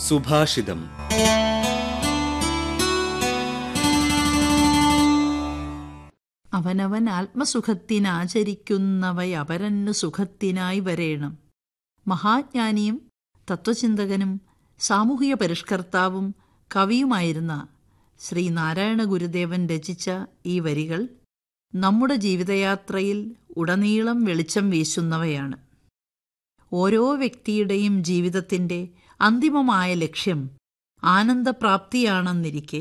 സുഭാഷിതം അവനവൻ ആത്മസുഖത്തിനാചരിക്കുന്നവയപരന്നു സുഖത്തിനായി വരേണം മഹാജ്ഞാനിയും തത്വചിന്തകനും സാമൂഹിക പരിഷ്കർത്താവും കവിയുമായിരുന്ന ശ്രീ നാരായണ ഗുരുദേവൻ രചിച്ച ഈ വരികൾ നമ്മുടെ ജീവിതയാത്രയിൽ ഉടനീളം വെളിച്ചം വീശുന്നവയാണ് ഓരോ വ്യക്തിയുടെയും ജീവിതത്തിൻ്റെ അന്തിമമായ ലക്ഷ്യം ആനന്ദപ്രാപ്തിയാണെന്നിരിക്കെ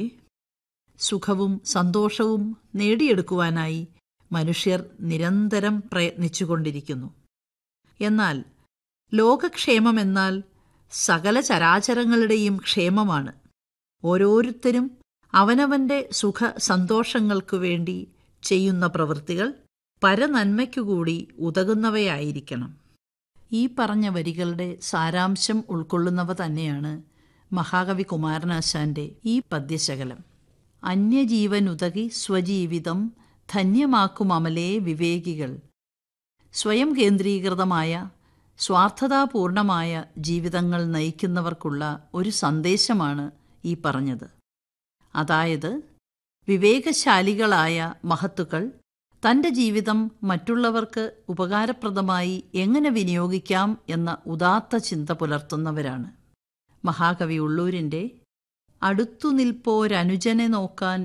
സുഖവും സന്തോഷവും നേടിയെടുക്കുവാനായി മനുഷ്യർ നിരന്തരം പ്രയത്നിച്ചുകൊണ്ടിരിക്കുന്നു എന്നാൽ ലോകക്ഷേമമെന്നാൽ സകല ചരാചരങ്ങളുടെയും ക്ഷേമമാണ് ഓരോരുത്തരും അവനവന്റെ സുഖ സന്തോഷങ്ങൾക്കു വേണ്ടി ചെയ്യുന്ന പ്രവൃത്തികൾ പരനന്മയ്ക്കുകൂടി ഉതകുന്നവയായിരിക്കണം ഈ പറഞ്ഞ വരികളുടെ സാരാംശം ഉൾക്കൊള്ളുന്നവ തന്നെയാണ് മഹാകവി കുമാരനാശാന്റെ ഈ പദ്യശകലം അന്യജീവനുതകി സ്വജീവിതം ധന്യമാക്കും അമലേ വിവേകികൾ സ്വയം കേന്ദ്രീകൃതമായ സ്വാർത്ഥതാപൂർണമായ ജീവിതങ്ങൾ നയിക്കുന്നവർക്കുള്ള ഒരു സന്ദേശമാണ് ഈ പറഞ്ഞത് അതായത് വിവേകശാലികളായ മഹത്തുക്കൾ തന്റെ ജീവിതം മറ്റുള്ളവർക്ക് ഉപകാരപ്രദമായി എങ്ങനെ വിനിയോഗിക്കാം എന്ന ഉദാത്ത ചിന്ത പുലർത്തുന്നവരാണ് മഹാകവി ഉള്ളൂരിൻ്റെ അടുത്തു നിൽപ്പോരനുജനെ നോക്കാൻ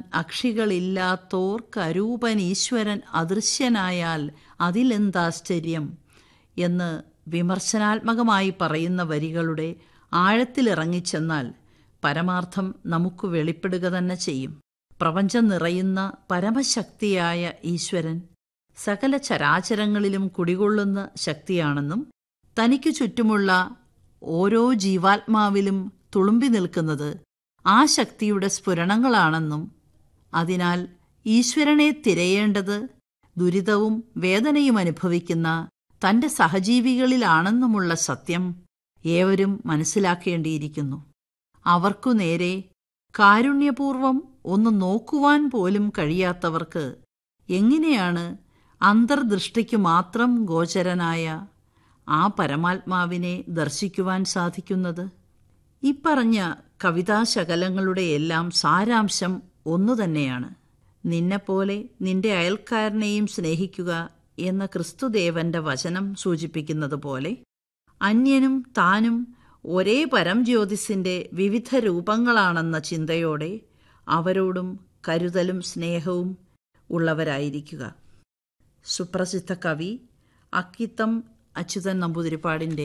അക്ഷികളില്ലാത്തോർക്കരൂപൻ ഈശ്വരൻ അദൃശ്യനായാൽ അതിലെന്താശ്ചര്യം എന്ന് വിമർശനാത്മകമായി പറയുന്ന വരികളുടെ ആഴത്തിലിറങ്ങിച്ചെന്നാൽ പരമാർത്ഥം നമുക്ക് വെളിപ്പെടുക തന്നെ ചെയ്യും പ്രപഞ്ചം നിറയുന്ന പരമശക്തിയായ ഈശ്വരൻ സകല ചരാചരങ്ങളിലും കുടികൊള്ളുന്ന ശക്തിയാണെന്നും തനിക്കു ചുറ്റുമുള്ള ഓരോ ജീവാത്മാവിലും തുളുമ്പി നിൽക്കുന്നത് ആ ശക്തിയുടെ സ്ഫുരണങ്ങളാണെന്നും അതിനാൽ ഈശ്വരനെ തിരയേണ്ടത് ദുരിതവും വേദനയും അനുഭവിക്കുന്ന തന്റെ സഹജീവികളിലാണെന്നുമുള്ള സത്യം ഏവരും മനസ്സിലാക്കേണ്ടിയിരിക്കുന്നു അവർക്കു നേരെ കാരുണ്യപൂർവം ഒന്ന് നോക്കുവാൻ പോലും കഴിയാത്തവർക്ക് എങ്ങനെയാണ് അന്തർദൃഷ്ടിക്കു മാത്രം ഗോചരനായ ആ പരമാത്മാവിനെ ദർശിക്കുവാൻ സാധിക്കുന്നത് ഇപ്പറഞ്ഞ കവിതാശകലങ്ങളുടെ എല്ലാം സാരാംശം ഒന്നു തന്നെയാണ് നിന്നെപ്പോലെ നിന്റെ അയൽക്കാരനെയും സ്നേഹിക്കുക എന്ന ക്രിസ്തുദേവന്റെ വചനം സൂചിപ്പിക്കുന്നത് പോലെ അന്യനും താനും ഒരേ പരം ജ്യോതിസിന്റെ വിവിധ രൂപങ്ങളാണെന്ന ചിന്തയോടെ അവരോടും കരുതലും സ്നേഹവും ഉള്ളവരായിരിക്കുക സുപ്രസിദ്ധ കവി അക്കിത്തം അച്യുതൻ നമ്പൂതിരിപ്പാടിൻ്റെ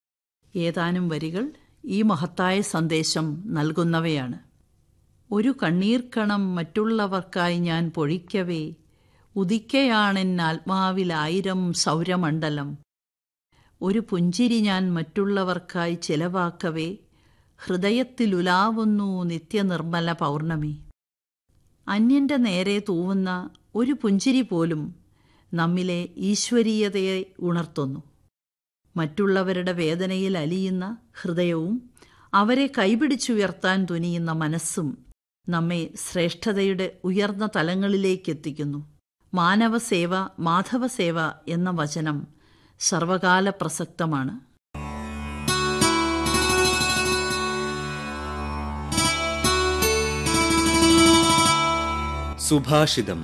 ഏതാനും വരികൾ ഈ മഹത്തായ സന്ദേശം നൽകുന്നവയാണ് ഒരു കണ്ണീർക്കണം മറ്റുള്ളവർക്കായി ഞാൻ പൊഴിക്കവേ ഉദിക്കയാണെൻ ആത്മാവിലായിരം സൗരമണ്ഡലം ഒരു പുഞ്ചിരി ഞാൻ മറ്റുള്ളവർക്കായി ചെലവാക്കവേ ഹൃദയത്തിലുലാവുന്നു നിത്യനിർമ്മല പൗർണമി അന്യന്റെ നേരെ തൂവുന്ന ഒരു പുഞ്ചിരി പോലും നമ്മിലെ ഈശ്വരീയതയെ ഉണർത്തുന്നു മറ്റുള്ളവരുടെ വേദനയിൽ അലിയുന്ന ഹൃദയവും അവരെ കൈപിടിച്ചുയർത്താൻ തുനിയുന്ന മനസ്സും നമ്മെ ശ്രേഷ്ഠതയുടെ ഉയർന്ന തലങ്ങളിലേക്കെത്തിക്കുന്നു മാനവസേവ മാധവസേവ എന്ന വചനം സർവകാല പ്രസക്തമാണ് സുഭാഷിതം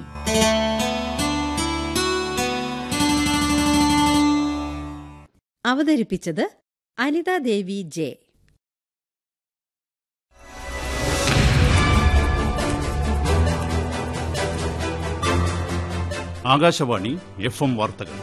അവതരിപ്പിച്ചത് Anitha Devi J Akashvani F M വാർത്തകൾ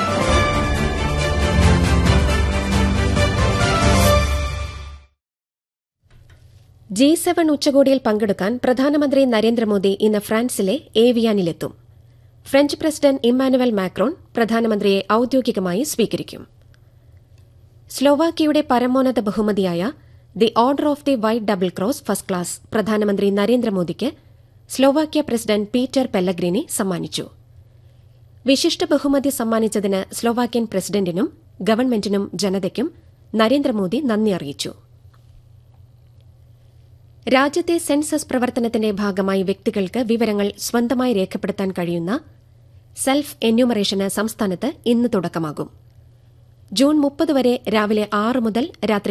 ജി സെവൻ ഉച്ചകോടിയിൽ പങ്കെടുക്കാൻ പ്രധാനമന്ത്രി നരേന്ദ്രമോദി ഇന്ന് ഫ്രാൻസിലെ ഏവിയാനിലെത്തും ഫ്രഞ്ച് പ്രസിഡന്റ് ഇമ്മാനുവൽ മാക്രോൺ പ്രധാനമന്ത്രിയെ ഔദ്യോഗികമായി സ്വീകരിക്കും സ്ലോവാക്കിയയുടെ പരമോന്നത ബഹുമതിയായ the order of the white double cross first class പ്രധാനമന്ത്രി നരേന്ദ്രമോദിക്ക് സ്ലോവാക്യ പ്രസിഡന്റ് പീറ്റർ പെല്ലഗ്രിനി സമ്മാനിച്ചു വിശിഷ്ട ബഹുമതി സമ്മാനിച്ചതിന് സ്ലോവാക്യൻ പ്രസിഡന്റിനും ഗവൺമെന്റിനും ജനതയ്ക്കും നരേന്ദ്രമോദി നന്ദി അറിയിച്ചു രാജ്യത്തെ സെൻസസ് പ്രവർത്തനത്തിന്റെ ഭാഗമായി വ്യക്തികൾക്ക് വിവരങ്ങൾ സ്വന്തമായി രേഖപ്പെടുത്താൻ കഴിയുന്ന സെൽഫ് എന്യൂമറേഷന് സംസ്ഥാനത്ത് ഇന്ന് തുടക്കമാകും ജൂൺ മുപ്പത് വരെ രാവിലെ ആറ് മുതൽ രാത്രി